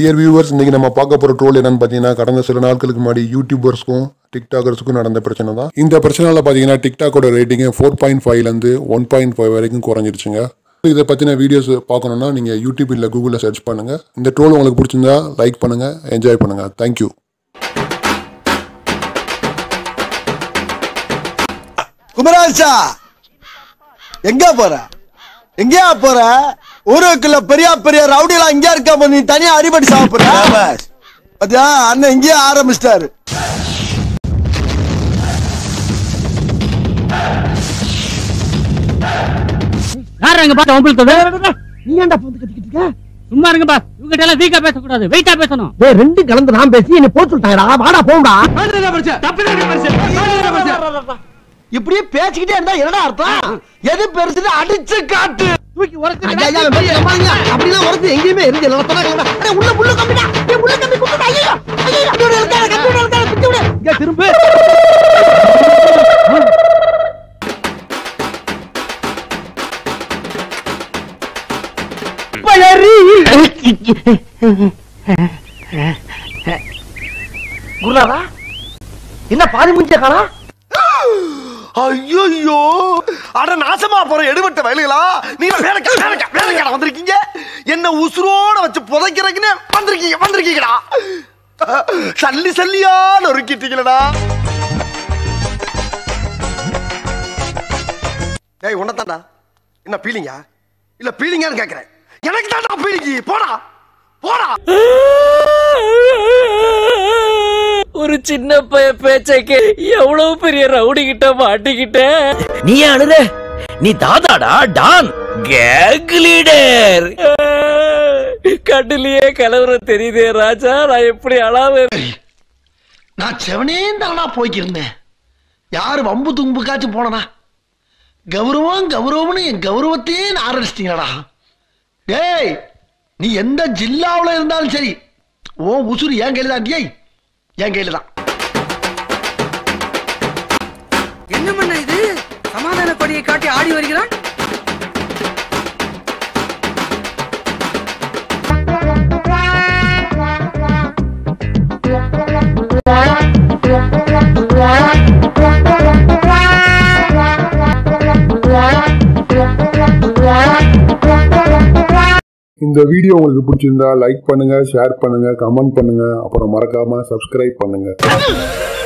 dear viewers இன்னைக்கு நம்ம பார்க்க போற ட்ரோல் என்னன்னு பார்த்தீங்கன்னா கடந்த சில நாட்களுக்கு முன்னாடி யூடியூபர்ஸ்க்கும் டிக்டாகர்ஸ்க்கும் நடந்த பிரச்சனை தான் இந்த பிரச்சனைல பார்த்தீங்கன்னா டிக்டாக்கோட ரேட்டிங் ஃபோர் பாயிண்ட் ஃபைவ்லேருந்து ஒன் பாயிண்ட் ஃபைவ் வரைக்கும் குறைஞ்சிருச்சுங்க இதை பற்றின வீடியோஸ் பார்க்கணுன்னா நீங்கள் யூடியூப் இல்லை கூகுளில் சர்ச் பண்ணுங்கள் இந்த ட்ரோல் உங்களுக்கு பிடிச்சிருந்தா லைக் பண்ணுங்கள் என்ஜாய் பண்ணுங்கள் தேங்க்யூ குமராஜா எங்க போற எங்கயா போற ஊருக்குள்ள பெரிய பெரிய ரவுடிலாம் இங்க இருக்க நீ தனியா அடிபடி சாப்பிடுற பாத்தியா அண்ணன் இங்கேயே ஆரம்பிச்சிட்டாரு யார் எங்க பாத்து உங்களுக்கு நீ ஏன்டா போந்து கத்திக்கிட்டு இருக்க சும்மா இருங்க பாஸ் இவங்க எல்லாம் வீக்கா பேசக்கூடாது வெயிட்டா பேசணும் டேய் ரெண்டு கலந்து நான் பேசி என்ன போட்டு விட்டாங்கடா வாடா போங்கடா இப்படியே பேசிக்கிட்டே இருந்தா என்னடா அர்த்தம் எது பெருசுன்னு அடிச்சு காட்டு தூக்கி உரத்து அப்படிலாம் உரத்து எங்கேயுமே இருந்து எல்லாம் சொன்னாங்கடா அடே உள்ள உள்ள கம்பிடா டேய் உள்ள கம்பி குத்துடா ஐயோ ஐயோ கம்பியோட இருக்காத கம்பியோட இருக்காத பிச்சு விடு இங்க திரும்ப குருநாதா என்ன பாதி முடிஞ்ச காணா ஐயோ அட நாசமா போற எடுபட்ட வயலுகளா நீங்க வேலைக்கா வேலைக்கா வேலைக்கா வந்திருக்கீங்க என்ன உசுரோட வச்சு புதைக்கிறதுக்குன்னு வந்திருக்கீங்க வந்திருக்கீங்கடா சல்லி சல்லியா நொறுக்கிட்டீங்களடா ஏய் உன்னதாண்டா என்ன பீலிங்கா இல்ல பீலிங்கான்னு கேக்குறேன் எனக்கு தாண்டா பீலிங்கி போடா போடா ஒரு சின்ன பைய பேச்சைக்கு எவ்வளவு பெரிய ரவுடி கிட்ட மாட்டிக்கிட்டேன் நீ அழுத நீ தாதாடா டான் கேங் லீடர் கட்டிலேயே கலவரம் தெரியுதே ராஜா நான் எப்படி அழாம நான் செவனே தானா போய்க்கிருந்தேன் யாரு வம்பு தும்புக்காச்சும் போனனா கௌரவம் கௌரவம்னு என் கௌரவத்தையே ஆரம்பிச்சிட்டீங்களா டேய் நீ எந்த ஜில்லாவுல இருந்தாலும் சரி ஓ உசுறு என் கையில தான் டேய் என் கையில தான் என்ன பண்ண இது சமாதான கொடியை காட்டி ஆடி வருகிறான் இந்த வீடியோ உங்களுக்கு பிடிச்சிருந்தா லைக் பண்ணுங்கள் ஷேர் பண்ணுங்கள் கமெண்ட் பண்ணுங்கள் அப்புறம் மறக்காமல் சப்ஸ்கிரைப் பண்ணுங்கள்